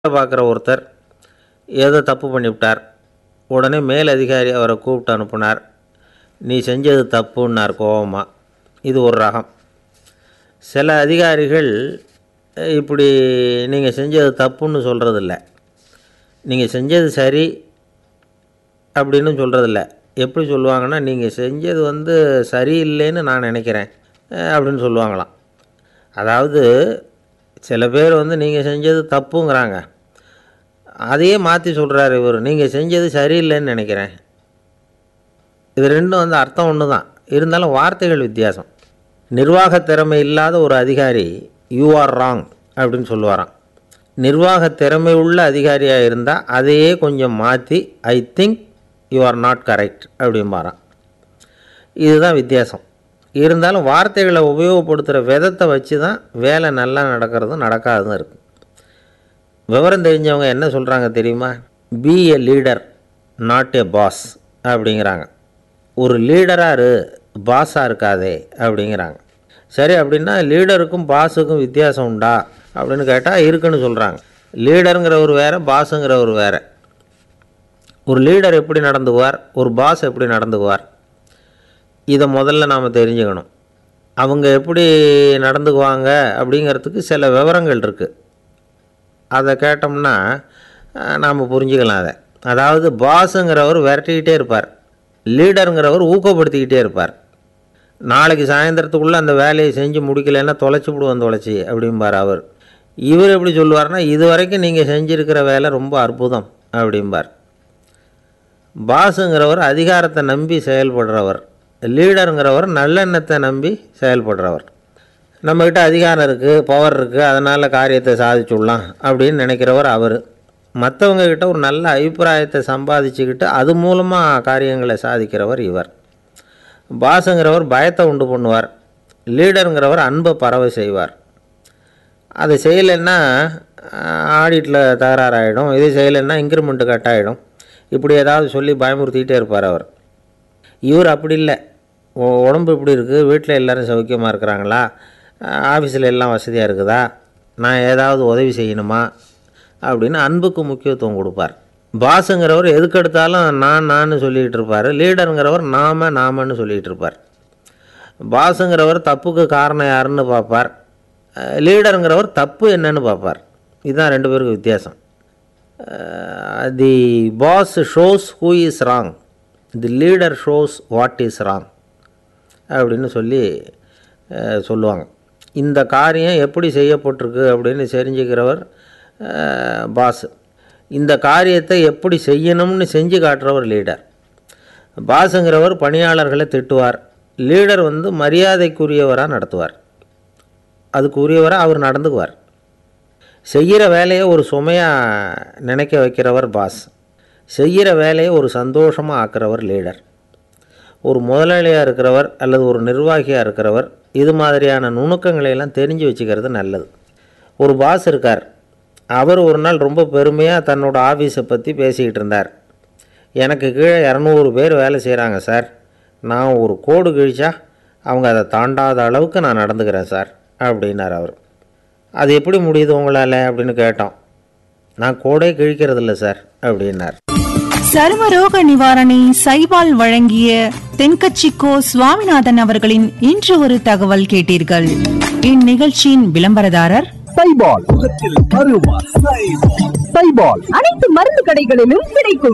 பார்க்குற ஒருத்தர் ஏதோ தப்பு பண்ணிவிட்டார் உடனே மேல் அதிகாரி அவரை கூப்பிட்டு அனுப்புனார் நீ செஞ்சது தப்புன்னார் கோவமா இது ஒரு ரகம் சில அதிகாரிகள் அஹ், இப்படி நீங்கள் செஞ்சது தப்புன்னு சொல்கிறதில்ல நீங்கள் செஞ்சது சரி அப்படின்னு சொல்கிறதில்ல எப்படி சொல்லுவாங்கன்னா நீங்கள் செஞ்சது வந்து சரியில்லைன்னு நான் நினைக்கிறேன் அஹ், அப்படின்னு சொல்லுவாங்களாம் அதாவது சில பேர் வந்து நீங்கள் செஞ்சது தப்புங்கிறாங்க அதையே மாற்றி சொல்கிறாரு இவர் நீங்கள் செஞ்சது சரியில்லைன்னு நினைக்கிறேன் இது ரெண்டும் வந்து அர்த்தம் ஒன்று தான் இருந்தாலும் வார்த்தைகள் வித்தியாசம் நிர்வாக திறமை இல்லாத ஒரு அதிகாரி யூ ஆர் ராங் அப்படின்னு சொல்லுவாராம் நிர்வாக திறமை உள்ள அதிகாரியாக இருந்தால் அதையே கொஞ்சம் மாற்றி I think you are not correct அப்படிம்பாராம் இதுதான் வித்தியாசம் இருந்தாலும் வார்த்தைகளை உபயோகப்படுத்துகிற விதத்தை வச்சு தான் வேலை நல்லா நடக்கிறதும் நடக்காததும் இருக்குது விவரம் தெரிஞ்சவங்க என்ன சொல்கிறாங்க தெரியுமா be a leader not a boss அப்படிங்கிறாங்க ஒரு லீடராக இரு பாஸாக இருக்காதே அப்படிங்கிறாங்க சரி அப்படின்னா லீடருக்கும் பாஸுக்கும் வித்தியாசம் உண்டா அப்படின்னு கேட்டால் இருக்குன்னு சொல்கிறாங்க லீடருங்கிறவர் வேறு பாஸுங்கிறவர் வேறு ஒரு லீடர் எப்படி நடந்துக்குவார் ஒரு பாஸ் எப்படி நடந்துக்குவார் இதை முதல்ல நாம் தெரிஞ்சுக்கணும் அவங்க எப்படி நடந்துக்குவாங்க அப்படிங்கிறதுக்கு சில விவரங்கள் இருக்குது அதை கேட்டோம்னா நாம் புரிஞ்சுக்கலாம் அதை அதாவது பாஸுங்கிறவர் விரட்டிக்கிட்டே இருப்பார் லீடருங்கிறவர் ஊக்கப்படுத்திக்கிட்டே இருப்பார் நாளைக்கு சாயந்தரத்துக்குள்ளே அந்த வேலையை செஞ்சு முடிக்கலைன்னா தொலைச்சி விடுவோம் தொலைச்சி அப்படிம்பார் அவர் இவர் எப்படி சொல்லுவார்னா இது வரைக்கும் நீங்கள் செஞ்சுருக்கிற வேலை ரொம்ப அற்புதம் அப்படிம்பார் பாஸுங்கிறவர் அதிகாரத்தை நம்பி செயல்படுறவர் லீடருங்கிறவர் நல்லெண்ணத்தை நம்பி செயல்படுறவர் நம்மக்கிட்ட அதிகாரம் இருக்குது பவர் இருக்குது அதனால் காரியத்தை சாதிச்சுடலாம் அப்படின்னு நினைக்கிறவர் அவர் மற்றவங்க கிட்ட ஒரு நல்ல அபிப்பிராயத்தை சம்பாதிச்சுக்கிட்டு அது மூலமாக காரியங்களை சாதிக்கிறவர் இவர் பாஸுங்கிறவர் பயத்தை உண்டு பண்ணுவார் லீடருங்கிறவர் அன்பை பரவ செய்வார் அதை செய்யலைன்னா ஆடிட்டில் தகராறாயிடும் இது செய்யலைன்னா இன்க்ரிமெண்ட்டு கட் ஆகிடும் இப்படி ஏதாவது சொல்லி பயமுறுத்திக்கிட்டே இருப்பார் அவர் இவர் அப்படி இல்லை உ- உடம்பு இப்படி இருக்குது வீட்டில் எல்லோரும் சௌக்கியமாக இருக்கிறாங்களா ஆஃபீஸில் எல்லாம் வசதியாக இருக்குதா நான் ஏதாவது உதவி செய்யணுமா அப்படின்னு அன்புக்கு முக்கியத்துவம் கொடுப்பார் பாஸுங்கிறவர் எதுக்கெடுத்தாலும் நான் நான் சொல்லிகிட்டு இருப்பார் லீடருங்கிறவர் நாம நாமன்னு சொல்லிகிட்டு இருப்பார் பாஸுங்கிறவர் தப்புக்கு காரணம் யாருன்னு பார்ப்பார் அஹ் லீடருங்கிறவர் தப்பு என்னன்னு பார்ப்பார் இதுதான் ரெண்டு பேருக்கு வித்தியாசம் the boss shows who is wrong the leader shows what is wrong அப்படின்னு சொல்லி அஹ், சொல்லுவாங்க இந்த காரியம் எப்படி செய்யப்பட்டிருக்கு அப்படின்னு தெரிஞ்சுக்கிறவர் பாஸ் இந்த காரியத்தை எப்படி செய்யணும்னு செஞ்சு காட்டுறவர் லீடர் பாஸுங்கிறவர் பணியாளர்களை திட்டுவார் லீடர் வந்து மரியாதைக்குரியவராக நடத்துவார் அதுக்குரியவராக அவர் நடந்துக்குவார் செய்கிற வேலையை ஒரு சுமையாக நினைக்க வைக்கிறவர் பாஸ் செய்கிற வேலையை ஒரு சந்தோஷமாக ஆக்குறவர் லீடர் ஒரு முதலாளியாக இருக்கிறவர் அல்லது ஒரு நிர்வாகியாக இருக்கிறவர் இது மாதிரியான நுணுக்கங்களை எல்லாம் தெரிஞ்சு வச்சுக்கிறது நல்லது ஒரு பாஸ் இருக்கார் அவர் ஒரு நாள் ரொம்ப பெருமையாக தன்னோட ஆஃபீஸை பற்றி பேசிக்கிட்டு இருந்தார் எனக்கு கீழே இரநூறு பேர் வேலை செய்கிறாங்க சார் நான் ஒரு கோடு கிழிச்சா அவங்க அதை தாண்டாத அளவுக்கு நான் நடந்துக்கிறேன் சார் அப்படின்னார் அவர் அது எப்படி முடியுது உங்களால் அப்படின்னு கேட்டோம் நான் கோடே கிழிக்கிறதில்ல சார் அப்படின்னார் சர்வரோக நிவாரணி சைபால் வழங்கிய தென்கட்சிக்கோ சுவாமிநாதன் அவர்களின் இன்று ஒரு தகவல் கேட்டீர்கள் இந்நிகழ்ச்சியின் விளம்பரதாரர் சைபால் முகத்தில் அருவா சைபால் சைபால் அனைத்து மருந்து கடைகளிலும் கிடைக்கும்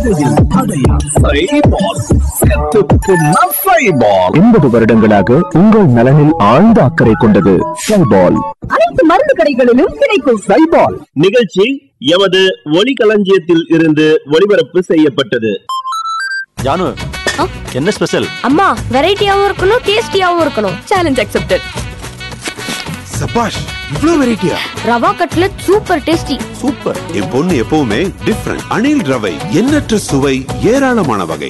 சைபால் செத்துப்புண்ணா சைபால் எண்பது வருடங்களாக உங்கள் நலனில் ஆழ்ந்த அக்கறை கொண்டது சைபால் அனைத்து மருந்து கடைகளிலும் கிடைக்கும் சைபால் நிகழ்ச்சி எமது ஒலிகளஞ்சியத்தில் இருந்து ஒளிபரப்பு செய்யப்பட்டது ஜானு என்ன ஸ்பெஷல் அம்மா வெரைட்டியாவும் இருக்கணும் டேஸ்டியாவும் இருக்கணும் சேலஞ்ச் அக்செப்டட் சபாஷ் இவ்ளோ வெரைட்டியா rava cutlet super tasty super என் பொண்ணு எப்பவுமே டிஃப்ரெண்ட் அணில் ரவை எண்ணற்ற சுவை ஏராளமான வகை